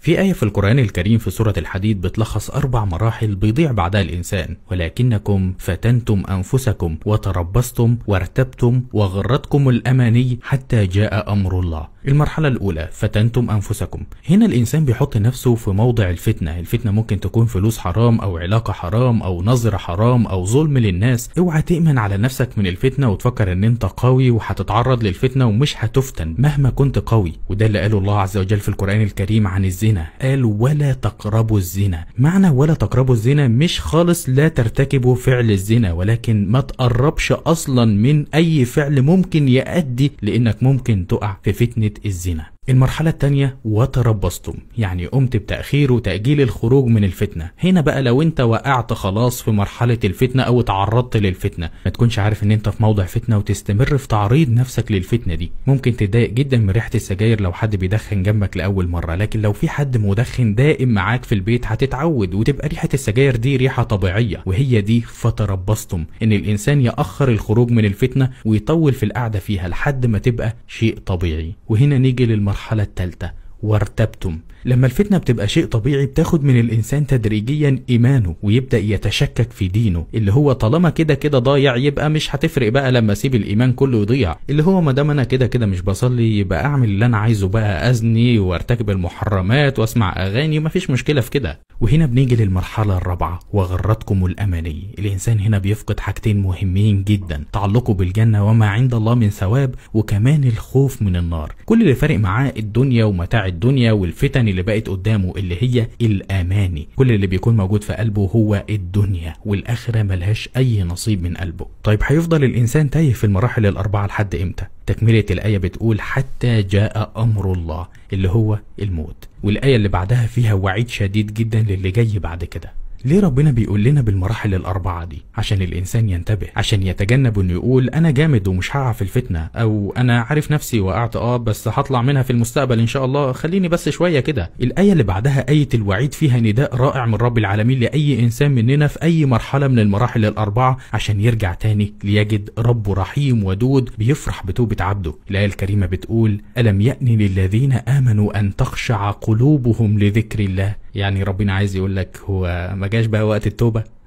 في آية في القرآن الكريم في سورة الحديد بتلخص أربع مراحل بيضيع بعدها الإنسان ولكنكم فتنتم أنفسكم وتربصتم وارتبتم وغرتكم الأماني حتى جاء أمر الله المرحلة الأولى فتنتم أنفسكم هنا الإنسان بيحط نفسه في موضع الفتنة الفتنة ممكن تكون فلوس حرام أو علاقة حرام أو نظرة حرام أو ظلم للناس اوعى تأمن على نفسك من الفتنة وتفكر ان انت قوي وهتتعرض للفتنة ومش هتفتن مهما كنت قوي وده اللي قاله الله عز وجل في القرآن الكريم عن الزنا قال ولا تقربوا الزنا معنى ولا تقربوا الزنا مش خالص لا ترتكبوا فعل الزنا ولكن ما تقربش أصلا من أي فعل ممكن يؤدي لأنك ممكن تقع في فتنة الزنا المرحلة التانية وتربصتم يعني قمت بتأخير وتأجيل الخروج من الفتنة هنا بقى لو انت وقعت خلاص في مرحلة الفتنة او تعرضت للفتنة ما تكونش عارف ان انت في موضع فتنة وتستمر في تعريض نفسك للفتنة دي ممكن تتضايق جدا من ريحة السجاير لو حد بيدخن جنبك لأول مرة لكن لو في حد مدخن دائم معاك في البيت هتتعود وتبقى ريحة السجاير دي ريحة طبيعية وهي دي فتربصتم ان الانسان يأخر الخروج من الفتنة ويطول في القعدة فيها لحد ما تبقى شيء طبيعي وهنا نيجي للمرحلة الثالثة وارتبتم لما الفتنة بتبقى شيء طبيعي بتاخد من الإنسان تدريجيا إيمانه ويبدأ يتشكك في دينه اللي هو طالما كده كده ضايع يبقى مش هتفرق بقى لما أسيب الإيمان كله يضيع اللي هو ما دام أنا كده كده مش بصلي يبقى أعمل اللي أنا عايزه بقى أزني وارتكب المحرمات وأسمع أغاني ومفيش مشكلة في كده وهنا بنيجي للمرحلة الرابعة وغرتكم الأماني الإنسان هنا بيفقد حاجتين مهمين جدا تعلقه بالجنة وما عند الله من ثواب وكمان الخوف من النار كل اللي فارق معاه الدنيا ومتاع الدنيا والفتن اللي بقت قدامه اللي هي الاماني كل اللي بيكون موجود في قلبه هو الدنيا والاخره ملهاش اي نصيب من قلبه طيب هيفضل الانسان تايه في المراحل الاربعه لحد امتى تكمله الايه بتقول حتى جاء امر الله اللي هو الموت والايه اللي بعدها فيها وعيد شديد جدا للي جاي بعد كده ليه ربنا بيقول لنا بالمراحل الأربعة دي؟ عشان الإنسان ينتبه، عشان يتجنب إنه يقول أنا جامد ومش هقع في الفتنة، أو أنا عارف نفسي وقعت أه بس هطلع منها في المستقبل إن شاء الله، خليني بس شوية كده. الآية اللي بعدها آية الوعيد فيها نداء رائع من رب العالمين لأي إنسان مننا في أي مرحلة من المراحل الأربعة عشان يرجع تاني ليجد رب رحيم ودود بيفرح بتوبة عبده. الآية الكريمة بتقول: ألم يأن للذين آمنوا أن تخشع قلوبهم لذكر الله يعني ربنا عايز يقول لك هو ما جاش بقى وقت التوبة